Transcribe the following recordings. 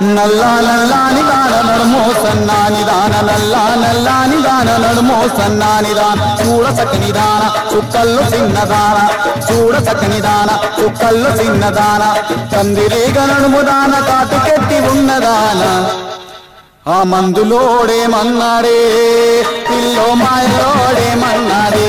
నల్లా నల్లాని దాన నడుమో సన్నాని దాన నల్లా నల్లాని దాన నడుమో సన్నాని దాన చూడ చక్కని దాన చుక్కల్లో చిన్నదాన చూడ చక్కని దాన చుక్కల్లో చిన్నదాన కందిరీగ నడుము దాన కాటుకెట్టి ఉన్నదాన ఆ మందులోడేమన్నాడే పిల్లో మాయలోడేమన్నాడే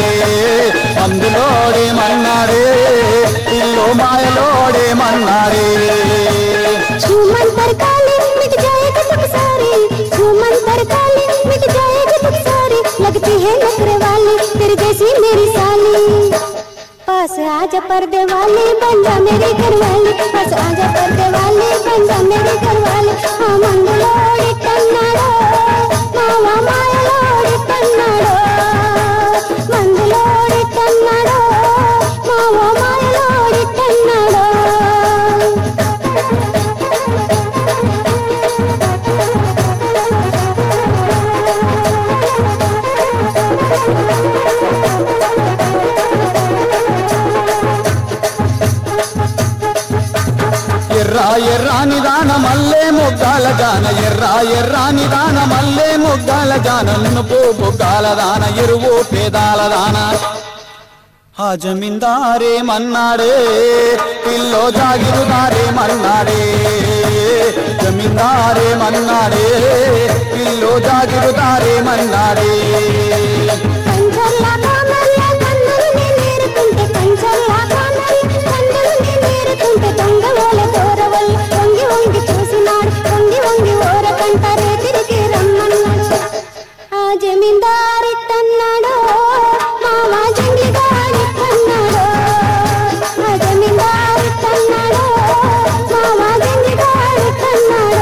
మందులోడేమన్నాడే పిల్లో మాయలోడేమన్నాడే झूमन पर काली मिट जाएगी सब सारी झूमन पर काली मिट जाएगी सब सारी लगती है नखरे वाली तेरी जैसी मेरी साली पास आजा पर्दे वाली बन जा मेरी घरवाली पास आजा पर्दे वाली बन जा मेरी घरवाली हाँ मंगलोड़ी कन्नाडो మావా మాయలోడి కన్నాడో మందులోడి కన్నాడో మావా మాయలోడి కన్నాడో ఎర్ర ఎర్రాని దాన మల్లె మొగ్గాల జాన ఎర్ర ఎర్రాని దాన మల్లె మొగ్గాల జాన నువ్వు బొగ్గాల దాన ఎరువు పేదాల దాన ఆ జమీందారే మన్నాడే పిల్లో జాగిరుదారే మన్నాడే జమీందారే మన్నాడే పిల్లో జాగిరుదారే మన్నాడే కంచర్లా కామర్లా కన్నుల్ని నీరుకుంటే కంచర్లా కామర్లా కన్నుల్ని నీరుకుంటే దొంగ ఓల దూరవల్ల వంగి వంగి చూసినాడు వంగి వంగి ఓరకంటారే తిరిగి రమ్మన్నాడు ఆ జమీందారి తన్నాడు మామ జంగిగాడి తన్నాడు ఆ జమీందారి తన్నాడు మామ జంగిగాడి తన్నాడు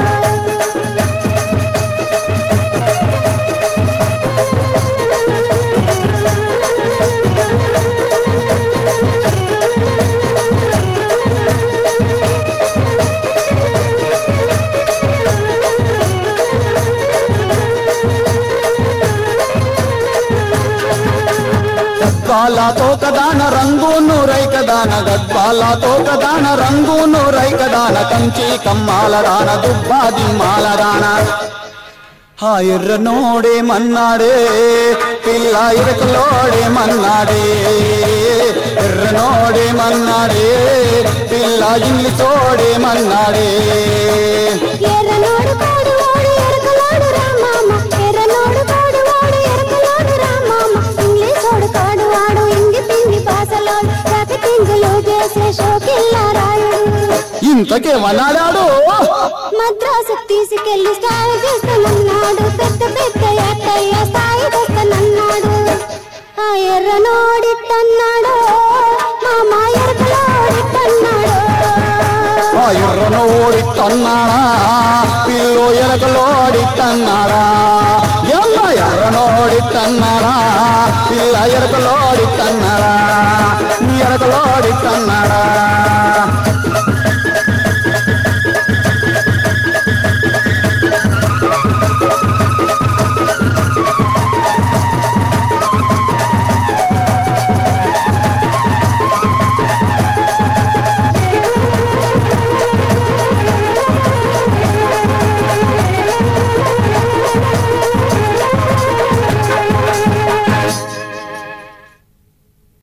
గద్వాలతో కదాన రంగును రైకదాన గద్వాలతో కదాన రంగును రైకదాన కంచి కమ్మాల దాన దుబ్బాది మాలదాన ఆ ఎర్ర నోడే మన్నాడే పిల్ల ఇరకలోడే మన్నాడే ఎర్ర నోడే మన్నాడే పిల్ల ఇంగ్లీషోడే మన్నాడే ఎర్రనోడు కోడు ఓడు ఎరకలోడు రామామ ఎర్రనోడు కోడు ఓడు ఎరకలోడు రామామ ఇంగ్లీషోడు కోడు వాడు ఇంగి పింగి భాషలోడు రకటింగులు చేసే షోకిల్లా రాయుడు ఇంతకేమన్నాడాడు మద్రాసు తీసుకెళ్లి స్టాయి చేస్తానన్నాడు పెద్ద పెద్ద యాకయ్య స్థాయి తెస్తానన్నాడు ఆ ఎర్రనోడిట్టన్నాడు మామ ఎరకలోడిట్టన్నాడు ఆ ఎర్రను ఓడిత్తన్నాడా పిల్లు ఎరకలోడిత్తన్నాడా ఎల్ల ఎర్రనోడిత్తన్నాడా పిల్ల ఎరకలోడిత్తన్నాడా ఎరకలోడిత్తన్నాడా